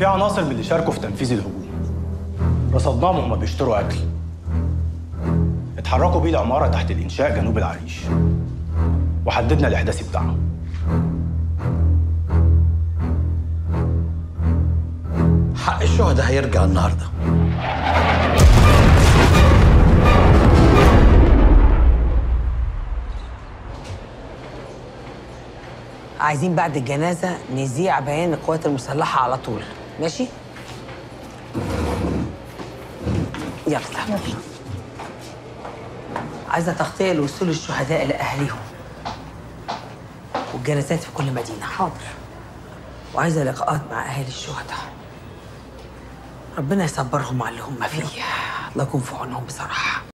في عناصر من اللي شاركوا في تنفيذ الهجوم رصدناهم وهما بيشتروا اكل اتحركوا بيه العماره تحت الانشاء جنوب العريش وحددنا الاحداثي بتاعهم حق الشهداء هيرجع النهارده عايزين بعد الجنازة نذيع بيان القوات المسلحة على طول ماشي؟ يلا عايزة تغطية لوصول الشهداء لأهاليهم والجنازات في كل مدينة حاضر وعايزة لقاءات مع أهالي الشهداء ربنا يصبرهم على اللي هم فيه الله يكون في عونهم بصراحة